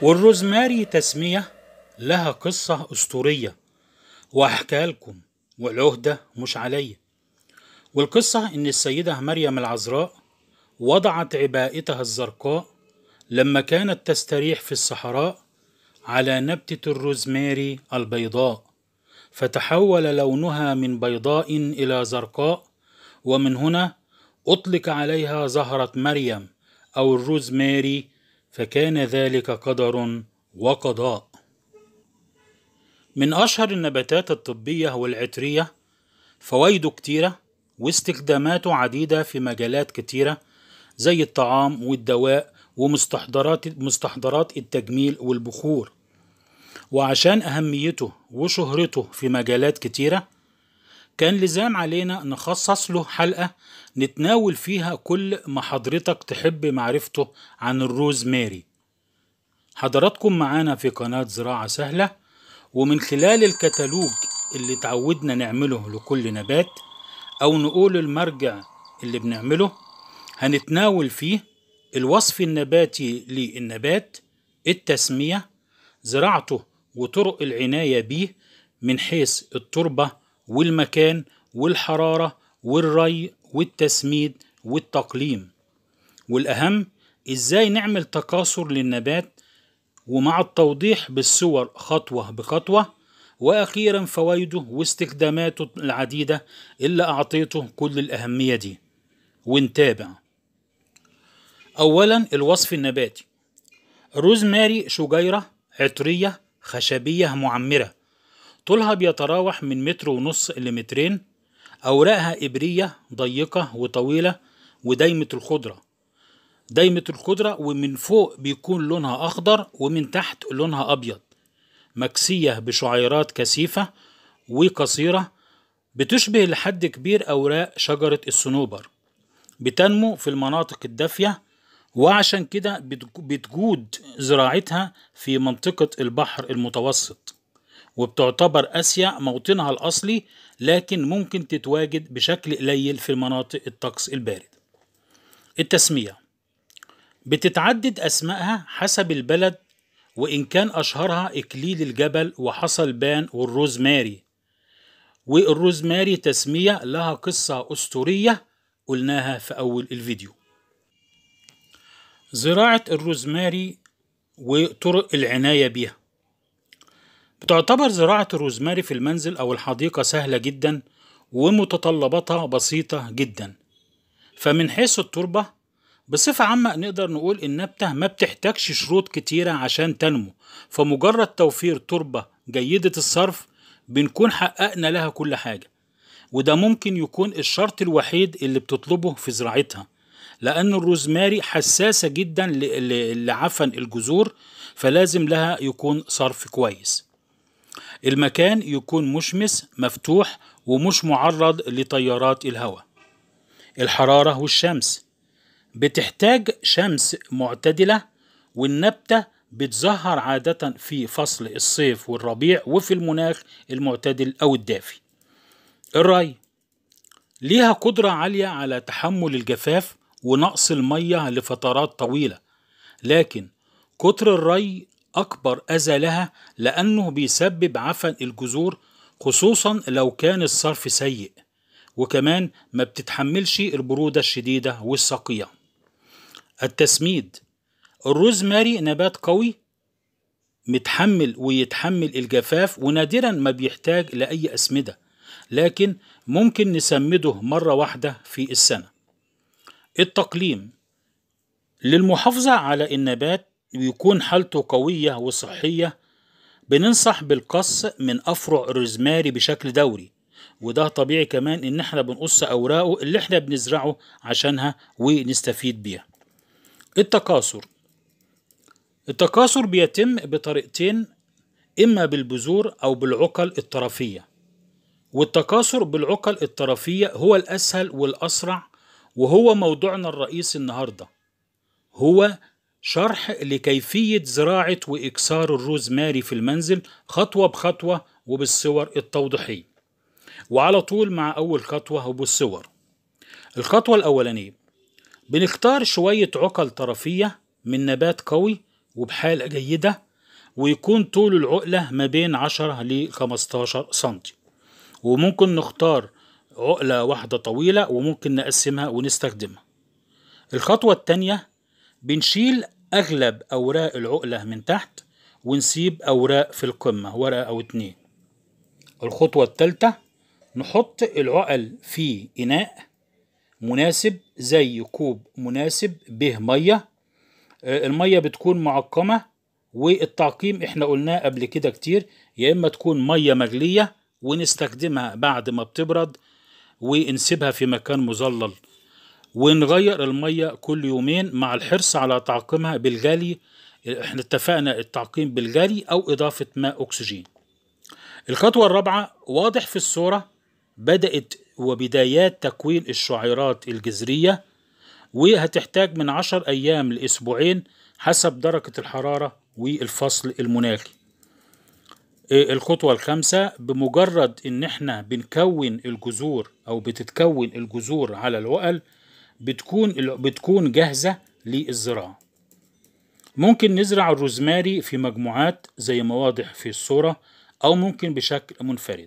والروزماري تسمية لها قصة أسطورية وأحكيها لكم والعهدة مش عليا والقصة إن السيدة مريم العذراء وضعت عبائتها الزرقاء لما كانت تستريح في الصحراء على نبتة الروزماري البيضاء فتحول لونها من بيضاء إلى زرقاء ومن هنا أطلق عليها زهرة مريم أو الروزماري فكان ذلك قدر وقضاء من أشهر النباتات الطبية والعطرية فوائده كتيرة واستخداماته عديدة في مجالات كتيرة زي الطعام والدواء ومستحضرات مستحضرات التجميل والبخور وعشان أهميته وشهرته في مجالات كتيرة كان لزام علينا نخصص له حلقة نتناول فيها كل ما حضرتك تحب معرفته عن الروزماري حضراتكم معانا في قناة زراعة سهلة ومن خلال الكتالوج اللي تعودنا نعمله لكل نبات أو نقول المرجع اللي بنعمله هنتناول فيه الوصف النباتي للنبات التسمية زراعته وطرق العناية بيه من حيث التربة والمكان والحرارة والري والتسميد والتقليم والأهم إزاي نعمل تكاثر للنبات ومع التوضيح بالصور خطوة بخطوة وأخيرا فوائده واستخداماته العديدة اللي أعطيته كل الأهمية دي ونتابع أولا الوصف النباتي الروزماري شجيرة عطرية خشبية معمرة طولها بيتراوح من متر ونص لمترين أوراقها إبرية ضيقة وطويلة ودايمة الخضرة دايمة الخضرة ومن فوق بيكون لونها أخضر ومن تحت لونها أبيض مكسية بشعيرات كثيفة وقصيرة بتشبه لحد كبير أوراق شجرة الصنوبر بتنمو في المناطق الدافية وعشان كده بتجود زراعتها في منطقة البحر المتوسط وبتعتبر آسيا موطنها الأصلي لكن ممكن تتواجد بشكل قليل في مناطق الطقس البارد التسمية بتتعدد أسمائها حسب البلد وإن كان أشهرها إكليل الجبل وحصل بان والروزماري والروزماري تسمية لها قصة أسطورية قلناها في أول الفيديو زراعة الروزماري وطرق العناية بها بتعتبر زراعة الروزماري في المنزل أو الحديقة سهلة جدا ومتطلباتها بسيطة جدا فمن حيث التربة بصفة عامة نقدر نقول النبتة ما بتحتاجش شروط كتيرة عشان تنمو فمجرد توفير تربة جيدة الصرف بنكون حققنا لها كل حاجة وده ممكن يكون الشرط الوحيد اللي بتطلبه في زراعتها لأن الروزماري حساسة جدا لعفن الجذور فلازم لها يكون صرف كويس المكان يكون مشمس مفتوح ومش معرض لتيارات الهواء الحرارة والشمس بتحتاج شمس معتدلة والنبتة بتظهر عادة في فصل الصيف والربيع وفي المناخ المعتدل أو الدافي الري ليها قدرة عالية على تحمل الجفاف ونقص المية لفترات طويلة لكن كتر الري أكبر أذى لها لأنه بيسبب عفن الجذور خصوصا لو كان الصرف سيء وكمان ما بتتحملش البرودة الشديدة والسقية التسميد الروزماري نبات قوي متحمل ويتحمل الجفاف ونادرا ما بيحتاج لأي أسمدة لكن ممكن نسمده مرة واحدة في السنة التقليم للمحافظة على النبات ويكون حالته قوية وصحية بننصح بالقص من أفرع الروزماري بشكل دوري وده طبيعي كمان إن احنا بنقص أوراقه اللي احنا بنزرعه عشانها ونستفيد بيها التكاثر التكاثر بيتم بطريقتين إما بالبذور أو بالعقل الطرفية والتكاثر بالعقل الطرفية هو الأسهل والأسرع وهو موضوعنا الرئيسي النهاردة هو شرح لكيفية زراعة وإكسار الروزماري في المنزل خطوة بخطوة وبالصور التوضيحية وعلى طول مع أول خطوة وبالصور الخطوة الأولانية بنختار شوية عقل طرفية من نبات قوي وبحالة جيدة ويكون طول العقلة ما بين 10 ل 15 سنتي وممكن نختار عقلة واحدة طويلة وممكن نقسمها ونستخدمها الخطوة التانية بنشيل أغلب أوراق العقلة من تحت ونسيب أوراق في القمة ورقة أو اتنين الخطوة التالتة نحط العقل في إناء مناسب زي كوب مناسب به مية آه، المية بتكون معقمة والتعقيم احنا قلناه قبل كده كتير يا إما تكون مية مغلية ونستخدمها بعد ما بتبرد ونسيبها في مكان مظلل ونغير المية كل يومين مع الحرص على تعقيمها بالغلي احنا اتفقنا التعقيم بالغلي أو إضافة ماء أكسجين الخطوة الرابعة واضح في الصورة بدأت وبدايات تكوين الشعيرات الجذرية وهتحتاج من عشر أيام لأسبوعين حسب درجة الحرارة والفصل المناخي إيه الخطوة الخامسة بمجرد إن إحنا بنكون الجذور أو بتتكون الجذور على العقل بتكون بتكون جاهزة للزراعة. ممكن نزرع الروزماري في مجموعات زي ما واضح في الصورة أو ممكن بشكل منفرد.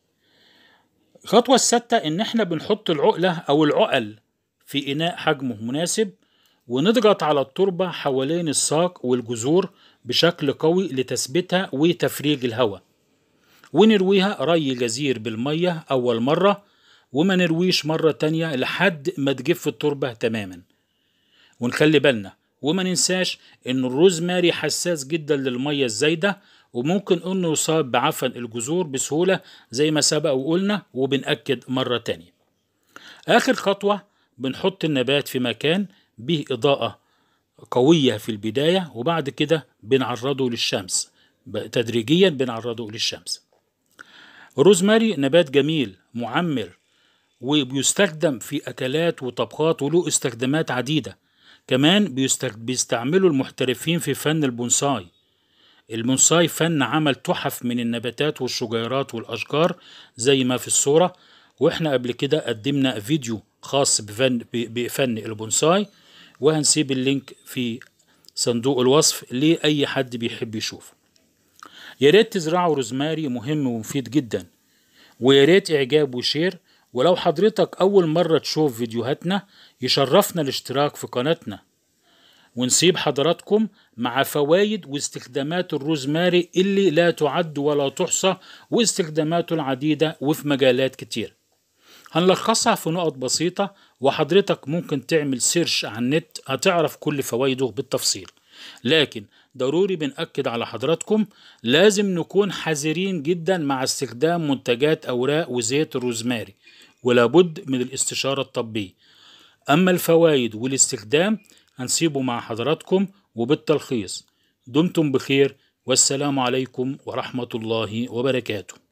الخطوة السادسة إن إحنا بنحط العقلة أو العقل في إناء حجمه مناسب ونضغط على التربة حوالين الساق والجذور بشكل قوي لتثبيتها وتفريج الهواء ونرويها ري جزير بالمية أول مرة وما نرويش مرة تانية لحد ما تجف التربة تماما ونخلي بالنا وما ننساش ان الروزماري حساس جدا للمية الزايدة وممكن انه يصاب بعفن الجذور بسهولة زي ما سبق وقلنا وبنأكد مرة تانية آخر خطوة بنحط النبات في مكان به إضاءة قوية في البداية وبعد كده بنعرضه للشمس تدريجيا بنعرضه للشمس الروزماري نبات جميل معمر وبيستخدم في أكلات وطبخات وله استخدامات عديدة كمان بيستخد... بيستعمله المحترفين في فن البونساي البونساي فن عمل تحف من النباتات والشجيرات والأشجار زي ما في الصورة واحنا قبل كده قدمنا فيديو خاص بفن, بفن البونساي وهنسيب اللينك في صندوق الوصف لأي حد بيحب يشوف يا ريت تزرعوا روزماري مهم ومفيد جدا ويا ريت إعجاب وشير ولو حضرتك أول مرة تشوف فيديوهاتنا يشرفنا الاشتراك في قناتنا ونسيب حضراتكم مع فوائد واستخدامات الروزماري اللي لا تعد ولا تحصى واستخداماته العديدة وفي مجالات كتير هنلخصها في نقط بسيطة وحضرتك ممكن تعمل سيرش على النت هتعرف كل فوائده بالتفصيل لكن ضروري بنأكد على حضراتكم لازم نكون حذرين جدا مع استخدام منتجات أوراق وزيت الروزماري ولابد من الاستشارة الطبية أما الفوائد والاستخدام هنسيبه مع حضراتكم وبالتلخيص دمتم بخير والسلام عليكم ورحمة الله وبركاته